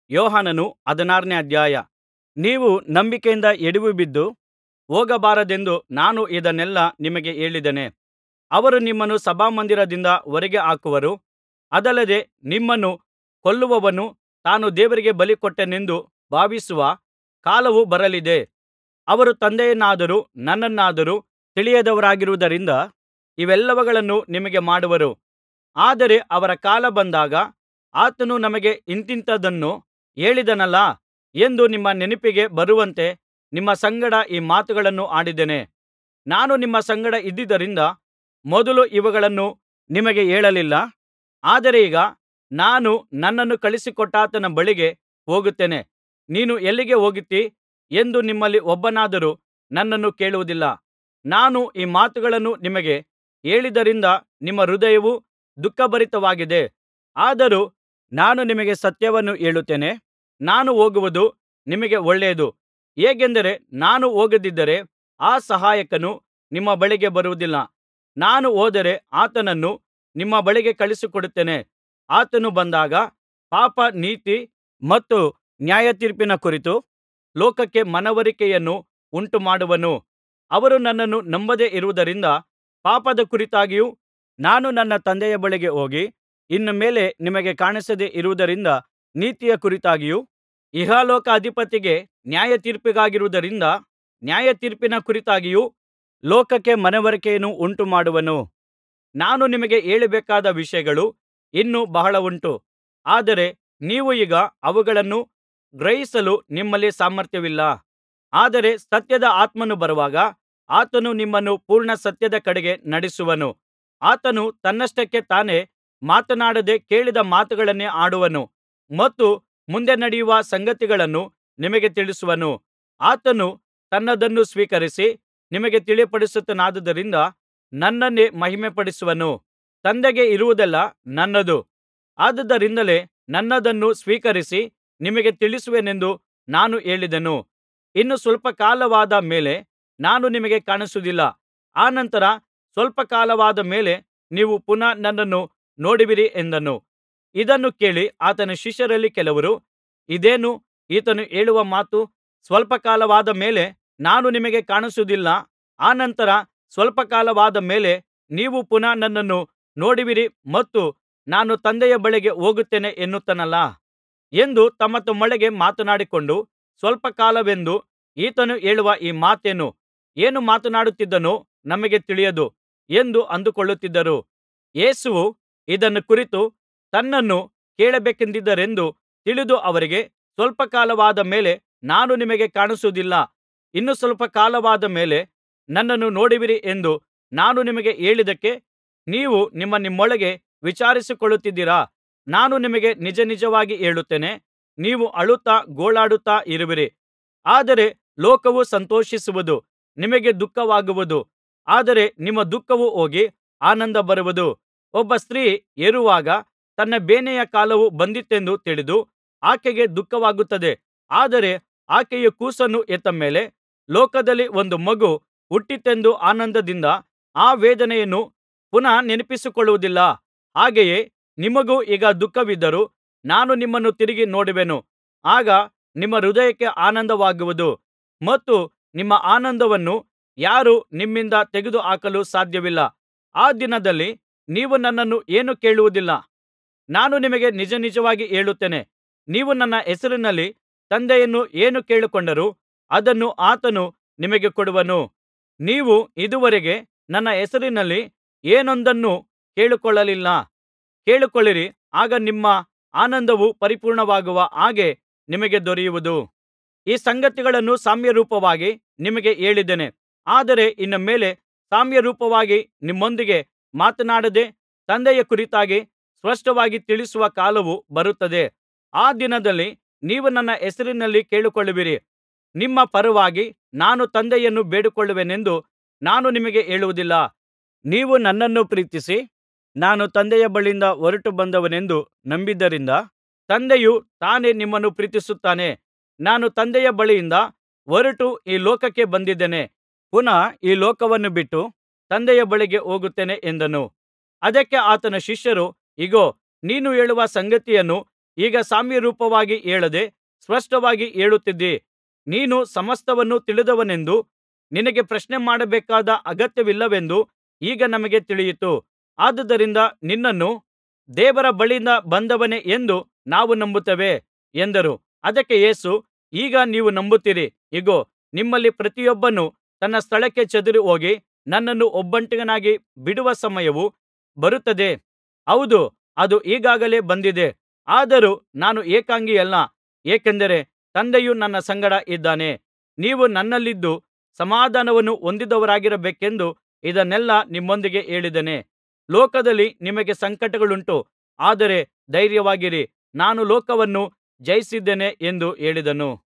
ಯೋಹಾನನು ಹದಿನಾರನೇ ಅಧ್ಯಾಯ ನೀವು ನಂಬಿಕೆಯಿಂದ ಎಡವಿಬಿದ್ದು ಹೋಗಬಾರದೆಂದು ನಾನು ಇದನ್ನೆಲ್ಲಾ ನಿಮಗೆ ಹೇಳಿದ್ದೇನೆ ಅವರು ನಿಮ್ಮನ್ನು ಸಭಾಮಂದಿರದಿಂದ ಹೊರಗೆ ಹಾಕುವರು ಅದಲ್ಲದೆ ನಿಮ್ಮನ್ನು ಕೊಲ್ಲುವವನು ತಾನು ದೇವರಿಗೆ ಬಲಿಕೊಟ್ಟೆನೆಂದು ಭಾವಿಸುವ ಕಾಲವು ಬರಲಿದೆ ಅವರು ತಂದೆಯನ್ನಾದರೂ ನನ್ನನ್ನಾದರೂ ತಿಳಿಯದವರಾಗಿರುವುದರಿಂದ ಇವೆಲ್ಲವುಗಳನ್ನು ನಿಮಗೆ ಮಾಡುವರು ಆದರೆ ಅವರ ಕಾಲ ಬಂದಾಗ ಆತನು ನಮಗೆ ಇಂಥಿಂಥದನ್ನು ಹೇಳಿದನಲ್ಲಾ ಎಂದು ನಿಮ್ಮ ನೆನಪಿಗೆ ಬರುವಂತೆ ನಿಮ್ಮ ಸಂಗಡ ಈ ಮಾತುಗಳನ್ನು ಆಡಿದ್ದೇನೆ ನಾನು ನಿಮ್ಮ ಸಂಗಡ ಇದ್ದುದರಿಂದ ಮೊದಲು ಇವುಗಳನ್ನು ನಿಮಗೆ ಹೇಳಲಿಲ್ಲ ಆದರೆ ಈಗ ನಾನು ನನ್ನನ್ನು ಕಳುಹಿಸಿಕೊಟ್ಟಾತನ ಬಳಿಗೆ ಹೋಗುತ್ತೇನೆ ನೀನು ಎಲ್ಲಿಗೆ ಹೋಗುತ್ತೀ ಎಂದು ನಿಮ್ಮಲ್ಲಿ ಒಬ್ಬನಾದರೂ ನನ್ನನ್ನು ಕೇಳುವುದಿಲ್ಲ ನಾನು ಈ ಮಾತುಗಳನ್ನು ನಿಮಗೆ ಹೇಳಿದ್ದರಿಂದ ನಿಮ್ಮ ಹೃದಯವು ದುಃಖಭರಿತವಾಗಿದೆ ಆದರೂ ನಾನು ನಿಮಗೆ ಸತ್ಯವನ್ನು ಹೇಳುತ್ತೇನೆ ನಾನು ಹೋಗುವುದು ನಿಮಗೆ ಒಳ್ಳೆಯದು ಹೇಗೆಂದರೆ ನಾನು ಹೋಗದಿದ್ದರೆ ಆ ಸಹಾಯಕನು ನಿಮ್ಮ ಬಳಿಗೆ ಬರುವುದಿಲ್ಲ ನಾನು ಹೋದರೆ ಆತನನ್ನು ನಿಮ್ಮ ಬಳಿಗೆ ಕಳುಹಿಸಿಕೊಡುತ್ತೇನೆ ಆತನು ಬಂದಾಗ ಪಾಪ ನೀತಿ ಮತ್ತು ನ್ಯಾಯತೀರ್ಪಿನ ಕುರಿತು ಲೋಕಕ್ಕೆ ಮನವರಿಕೆಯನ್ನು ಉಂಟುಮಾಡುವನು ಅವರು ನನ್ನನ್ನು ನಂಬದೆ ಇರುವುದರಿಂದ ಪಾಪದ ಕುರಿತಾಗಿಯೂ ನಾನು ನನ್ನ ತಂದೆಯ ಬಳಿಗೆ ಹೋಗಿ ಇನ್ನು ಮೇಲೆ ನಿಮಗೆ ಕಾಣಿಸದೆ ಇರುವುದರಿಂದ ನೀತಿಯ ಕುರಿತಾಗಿಯೂ ಇಹಲೋಕಾಧಿಪತಿಗೆ ನ್ಯಾಯತೀರ್ಪಿಗಾಗಿರುವುದರಿಂದ ನ್ಯಾಯತೀರ್ಪಿನ ಕುರಿತಾಗಿಯೂ ಲೋಕಕ್ಕೆ ಮನವರಿಕೆಯನ್ನು ಉಂಟುಮಾಡುವನು ನಾನು ನಿಮಗೆ ಹೇಳಬೇಕಾದ ವಿಷಯಗಳು ಇನ್ನೂ ಬಹಳ ಉಂಟು ಆದರೆ ನೀವು ಈಗ ಅವುಗಳನ್ನು ಗ್ರಹಿಸಲು ನಿಮ್ಮಲ್ಲಿ ಸಾಮರ್ಥ್ಯವಿಲ್ಲ ಆದರೆ ಸತ್ಯದ ಆತ್ಮನು ಬರುವಾಗ ಆತನು ನಿಮ್ಮನ್ನು ಪೂರ್ಣ ಸತ್ಯದ ಕಡೆಗೆ ನಡೆಸುವನು ಆತನು ತನ್ನಷ್ಟಕ್ಕೆ ತಾನೇ ಮಾತನಾಡದೆ ಕೇಳಿದ ಮಾತುಗಳನ್ನೇ ಆಡುವನು ಮತ್ತು ಮುಂದೆ ನಡೆಯುವ ಸಂಗತಿಗಳನ್ನು ನಿಮಗೆ ತಿಳಿಸುವನು ಆತನು ತನ್ನದನ್ನು ಸ್ವೀಕರಿಸಿ ನಿಮಗೆ ತಿಳಿಯಪಡಿಸುತ್ತಾನಾದ್ದರಿಂದ ನನ್ನನ್ನೇ ಮಹಿಮೆಪಡಿಸುವನು ತಂದೆಗೆ ಇರುವುದೆಲ್ಲಾ ನನ್ನದು ಆದುದರಿಂದಲೇ ನನ್ನದನ್ನು ಸ್ವೀಕರಿಸಿ ನಿಮಗೆ ತಿಳಿಸುವೆನೆಂದು ನಾನು ಹೇಳಿದೆನು ಇನ್ನು ಸ್ವಲ್ಪ ಕಾಲವಾದ ಮೇಲೆ ನಾನು ನಿಮಗೆ ಕಾಣಿಸುವುದಿಲ್ಲ ಅನಂತರ ಸ್ವಲ್ಪ ಕಾಲವಾದ ಮೇಲೆ ನೀವು ಪುನಃ ನನ್ನನ್ನು ನೋಡುವಿರಿ ಎಂದನು ಇದನ್ನು ಕೇಳಿ ಆತನ ಶಿಷ್ಯರಲ್ಲಿ ಕೆಲವರು ಇದೇನು ಈತನು ಹೇಳುವ ಮಾತು ಸ್ವಲ್ಪ ಕಾಲವಾದ ಮೇಲೆ ನಾನು ನಿಮಗೆ ಕಾಣಿಸುವುದಿಲ್ಲ ಅನಂತರ ಸ್ವಲ್ಪ ಕಾಲವಾದ ಮೇಲೆ ನೀವು ಪುನಃ ನನ್ನನ್ನು ನೋಡುವಿರಿ ಮತ್ತು ನಾನು ತಂದೆಯ ಬಳಿಗೆ ಹೋಗುತ್ತೇನೆ ಎನ್ನುತ್ತಾನಲ್ಲಾ ಎಂದು ತಮ್ಮತಮ್ಮೊಳಗೆ ಮಾತನಾಡಿಕೊಂಡು ಸ್ವಲ್ಪ ಕಾಲವೆಂದು ಈತನು ಹೇಳುವ ಈ ಮಾತೇನು ಏನು ಮಾತನಾಡುತ್ತಿದ್ದಾನೋ ನಮಗೆ ತಿಳಿಯದು ಎಂದು ಅಂದುಕೊಳ್ಳುತ್ತಿದ್ದರು ಯೇಸುವು ಇದನ್ನು ಕುರಿತು ತನ್ನನ್ನು ಕೇಳಬೇಕೆಂದಿದ್ದಾರೆಂದು ತಿಳಿದು ಅವರಿಗೆ ಸ್ವಲ್ಪ ಕಾಲವಾದ ಮೇಲೆ ನಾನು ನಿಮಗೆ ಕಾಣಿಸುವುದಿಲ್ಲ ಇನ್ನು ಸ್ವಲ್ಪ ಕಾಲವಾದ ಮೇಲೆ ನನ್ನನ್ನು ನೋಡುವಿರಿ ಎಂದು ನಾನು ನಿಮಗೆ ಹೇಳಿದ್ದಕ್ಕೆ ನೀವು ನಿಮ್ಮ ನಿಮ್ಮೊಳಗೆ ವಿಚಾರಿಸಿಕೊಳ್ಳುತ್ತಿದ್ದೀರಾ ನಾನು ನಿಮಗೆ ನಿಜನಿಜವಾಗಿ ಹೇಳುತ್ತೇನೆ ನೀವು ಅಳುತ್ತಾ ಗೋಳಾಡುತ್ತಾ ಇರುವಿರಿ ಆದರೆ ಲೋಕವು ಸಂತೋಷಿಸುವುದು ನಿಮಗೆ ದುಃಖವಾಗುವುದು ಆದರೆ ನಿಮ್ಮ ದುಃಖವು ಹೋಗಿ ಆನಂದ ಬರುವುದು ಒಬ್ಬ ಸ್ತ್ರೀ ಹೆರುವಾಗ ತನ್ನ ಬೇನೆಯ ಕಾಲವು ಬಂದಿತೆಂದು ತಿಳಿದು ಆಕೆಗೆ ದುಃಖವಾಗುತ್ತದೆ ಆದರೆ ಆಕೆಯು ಕೂಸನ್ನು ಹೆತ್ತ ಮೇಲೆ ಲೋಕದಲ್ಲಿ ಒಂದು ಮಗು ಹುಟ್ಟಿತೆಂದು ಆನಂದದಿಂದ ಆ ವೇದನೆಯನ್ನು ಪುನಃ ನೆನಪಿಸಿಕೊಳ್ಳುವುದಿಲ್ಲ ಹಾಗೆಯೇ ನಿಮಗೂ ಈಗ ದುಃಖವಿದ್ದರೂ ನಾನು ನಿಮ್ಮನ್ನು ತಿರುಗಿ ನೋಡುವೆನು ಆಗ ನಿಮ್ಮ ಹೃದಯಕ್ಕೆ ಆನಂದವಾಗುವುದು ಮತ್ತು ನಿಮ್ಮ ಆನಂದವನ್ನು ಯಾರೂ ನಿಮ್ಮಿಂದ ತೆಗೆದುಹಾಕಲು ಸಾಧ್ಯವಿಲ್ಲ ಆ ದಿನದಲ್ಲಿ ನೀವು ನನ್ನನ್ನು ಏನೂ ಕೇಳುವುದಿಲ್ಲ ನಾನು ನಿಮಗೆ ನಿಜನಿಜವಾಗಿ ಹೇಳುತ್ತೇನೆ ನೀವು ನನ್ನ ಹೆಸರಿನಲ್ಲಿ ತಂದೆಯನ್ನು ಏನು ಕೇಳಿಕೊಂಡರೂ ಅದನ್ನು ಆತನು ನಿಮಗೆ ಕೊಡುವನು ನೀವು ಇದುವರೆಗೆ ನನ್ನ ಹೆಸರಿನಲ್ಲಿ ಏನೊಂದನ್ನೂ ಕೇಳಿಕೊಳ್ಳಲಿಲ್ಲ ಕೇಳಿಕೊಳ್ಳಿರಿ ಆಗ ನಿಮ್ಮ ಆನಂದವು ಪರಿಪೂರ್ಣವಾಗುವ ಹಾಗೆ ನಿಮಗೆ ದೊರೆಯುವುದು ಈ ಸಂಗತಿಗಳನ್ನು ಸಾಮ್ಯರೂಪವಾಗಿ ನಿಮಗೆ ಹೇಳಿದ್ದೇನೆ ಆದರೆ ಇನ್ನು ಮೇಲೆ ಸಾಮ್ಯರೂಪವಾಗಿ ನಿಮ್ಮೊಂದಿಗೆ ಮಾತನಾಡದೆ ತಂದೆಯ ಕುರಿತಾಗಿ ಸ್ಪಷ್ಟವಾಗಿ ತಿಳಿಸುವ ಕಾಲವು ಬರುತ್ತದೆ ಆ ದಿನದಲ್ಲಿ ನೀವು ನನ್ನ ಹೆಸರಿನಲ್ಲಿ ಕೇಳಿಕೊಳ್ಳುವಿರಿ ನಿಮ್ಮ ಪರವಾಗಿ ನಾನು ತಂದೆಯನ್ನು ಬೇಡಿಕೊಳ್ಳುವೆನೆಂದು ನಾನು ನಿಮಗೆ ಹೇಳುವುದಿಲ್ಲ ನೀವು ನನ್ನನ್ನು ಪ್ರೀತಿಸಿ ನಾನು ತಂದೆಯ ಬಳಿಯಿಂದ ಹೊರಟು ಬಂದವನೆಂದು ನಂಬಿದ್ದರಿಂದ ತಂದೆಯು ತಾನೇ ನಿಮ್ಮನ್ನು ಪ್ರೀತಿಸುತ್ತಾನೆ ನಾನು ತಂದೆಯ ಬಳಿಯಿಂದ ಹೊರಟು ಈ ಲೋಕಕ್ಕೆ ಬಂದಿದ್ದೇನೆ ಪುನಃ ಈ ಲೋಕವನ್ನು ಬಿಟ್ಟು ತಂದೆಯ ಬಳಿಗೆ ಹೋಗುತ್ತೇನೆ ಎಂದನು ಅದಕ್ಕೆ ಆತನ ಶಿಷ್ಯರು ಇಗೋ ನೀನು ಹೇಳುವ ಸಂಗತಿಯನ್ನು ಈಗ ಸಾಮ್ಯರೂಪವಾಗಿ ಹೇಳದೆ ಸ್ಪಷ್ಟವಾಗಿ ಹೇಳುತ್ತಿದ್ದೀ ನೀನು ಸಮಸ್ತವನ್ನು ತಿಳಿದವನೆಂದೂ ನಿನಗೆ ಪ್ರಶ್ನೆಮಾಡಬೇಕಾದ ಅಗತ್ಯವಿಲ್ಲವೆಂದೂ ಈಗ ನಮಗೆ ತಿಳಿಯಿತು ಆದುದರಿಂದ ನಿನ್ನನ್ನು ದೇವರ ಬಳಿಯಿಂದ ಬಂದವನೇ ಎಂದು ನಾವು ನಂಬುತ್ತೇವೆ ಎಂದರು ಅದಕ್ಕೆ ಯೇಸು ಈಗ ನೀವು ನಂಬುತ್ತೀರಿ ಇಗೋ ನಿಮ್ಮಲ್ಲಿ ಪ್ರತಿಯೊಬ್ಬನು ತನ್ನ ಸ್ಥಳಕ್ಕೆ ಚದರಿಹೋಗಿ ನನ್ನನ್ನು ಒಬ್ಬಂಟಿಗನಾಗಿ ಬಿಡುವ ಸಮಯವು ಬರುತ್ತದೆ ಹೌದು ಅದು ಈಗಾಗಲೇ ಬಂದಿದೆ ಆದರೂ ನಾನು ಏಕಾಂಗಿಯಲ್ಲ ಏಕೆಂದರೆ ತಂದೆಯು ನನ್ನ ಸಂಗಡ ಇದ್ದಾನೆ ನೀವು ನನ್ನಲ್ಲಿದ್ದು ಸಮಾಧಾನವನ್ನು ಹೊಂದಿದವರಾಗಿರಬೇಕೆಂದು ಇದನ್ನೆಲ್ಲಾ ನಿಮ್ಮೊಂದಿಗೆ ಹೇಳಿದ್ದೇನೆ ಲೋಕದಲ್ಲಿ ನಿಮಗೆ ಸಂಕಟಗಳುಂಟು ಆದರೆ ಧೈರ್ಯವಾಗಿರಿ ನಾನು ಲೋಕವನ್ನು ಜಯಿಸಿದ್ದೇನೆ ಎಂದು ಹೇಳಿದನು